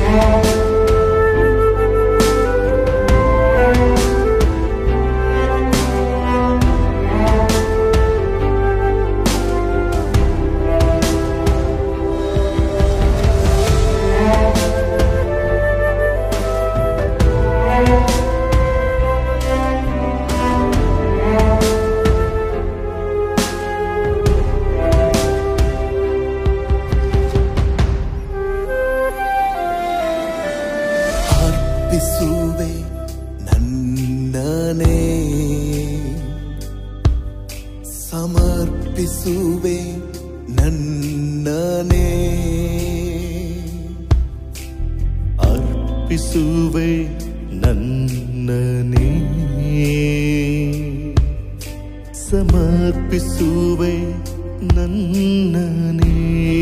ಅರ್ಪಿಸುವೆ ನನ್ನನೇ ಸಮರ್ಪಿಸುವೆ ನನ್ನನೇ ಅರ್ಪಿಸುವೆ ನನ್ನನೇ ಸಮರ್ಪಿಸುವೆ ನನ್ನನೇ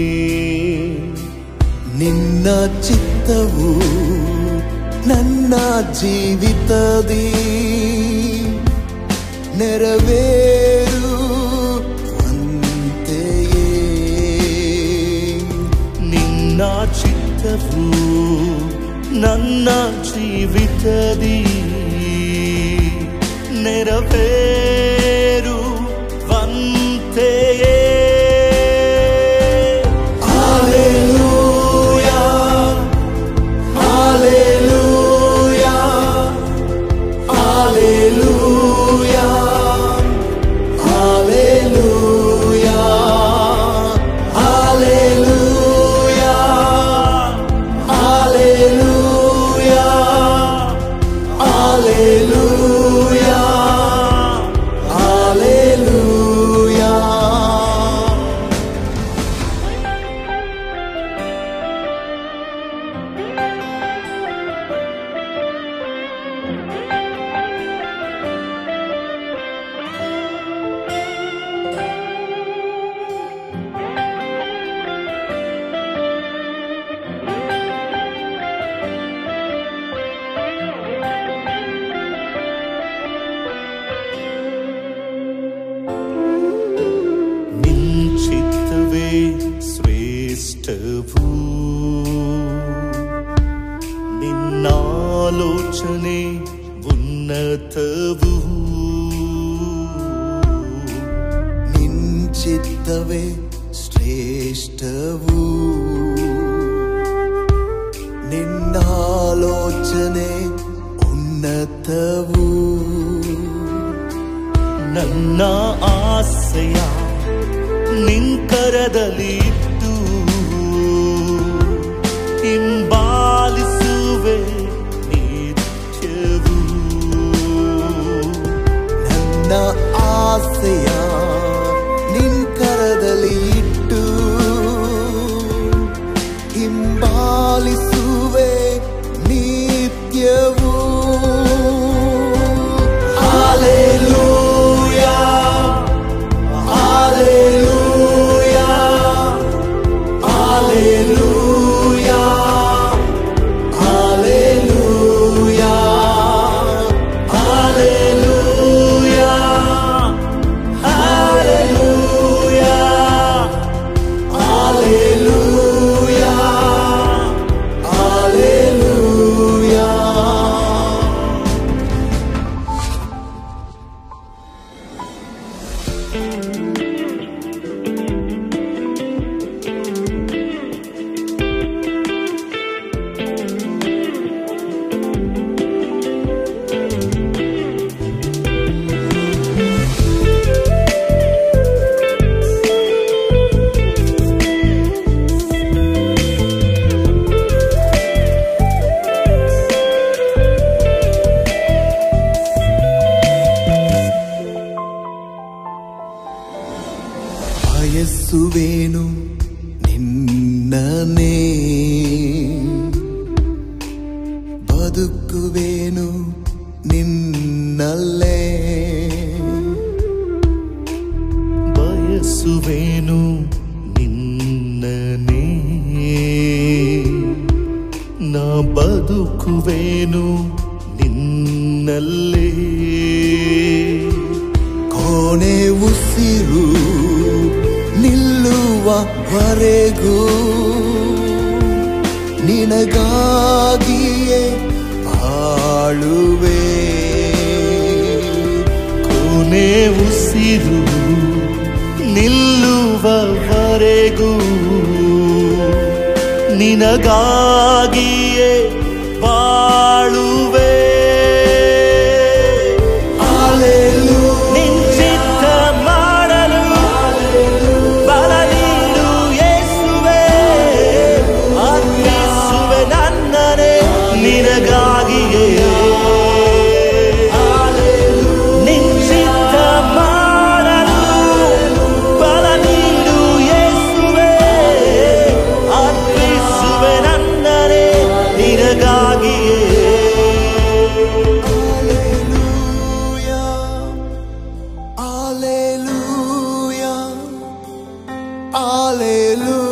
ನಿನ್ನ ಚಿತ್ತವು ನನ್ನ ಜೀವಿತದಿ ನೆರವೇರುವಂತೆಯೇ ನಿನ್ನ ಚಿತ್ತವು ನನ್ನ ಜೀವಿತದಿ ನೆರವೇರುವಂತೆಯೇ Hallelujah. Hallelujah. Hallelujah. Hallelujah. Hallelujah. Hallelujah. Hallelujah. Hallelujah. ನಿಂಚಿತ್ತವೇ ಶ್ರೇಷ್ಠವು ನಿನ್ನಾಲೋಚನೆ ಉನ್ನತವು ನಿಂಚಿತ್ತವೇ ಶ್ರೇಷ್ಠವು ನಿನ್ನಾಲೋಚನೆ ಉನ್ನತವು ನನ್ನ ಆಸೆಯ ನಿಂಕರದಲ್ಲಿಟ್ಟು ಹಿಂಬಾಲಿಸುವೆ ನಿತ್ಯವೂ ನನ್ನ ಆಸೆಯ ನಿನ್ ಕರದಲ್ಲಿ ಇಟ್ಟು ಹಿಂಬಾಲಿಸುವೆ ನಿತ್ಯವೂ Hallelujah. Hallelujah. Hallelujah. Hallelujah. Hallelujah. ಬಯಸುವೇನು ನಿನ್ನನೇ ಬದುಕುವೇನು ನಿನ್ನಲ್ಲೇ ಬಯಸುವೇನು ನಿನ್ನನೇ ನಾ ಬದುಕುವೇನು ನಿನ್ನಲ್ಲೇ ಕೊನೆ ಉಸಿರು ನಿಲ್ಲುವವರೆಗೂ ನಿನಗಾಗಿಯೇ ಬಾಳುವೆ ಕೊನೆ ಉಸಿರು ನಿಲ್ಲುವವರೆಗೂ ನಿನಗಾಗಿಯೇ ಬಾಳುವೆ ನಿನ್ ಚಿತ್ತ ಮಾಡಲು ಬಲ ನೀಡು ಯೇಸುವೆ ಅರ್ಪಿಸುವೆ ನನ್ನನೇ ನಿನಗಾಗಿಯೇ ನಿನ್ ಚಿತ್ತ ಮಾಡಲು ಬಲ ನೀಡು ಯೇಸುವೆ ಅರ್ಪಿಸುವೆ ನನ್ನನೇ ನಿನಗಾಗಿಯೇ Alleluia. Alleluia.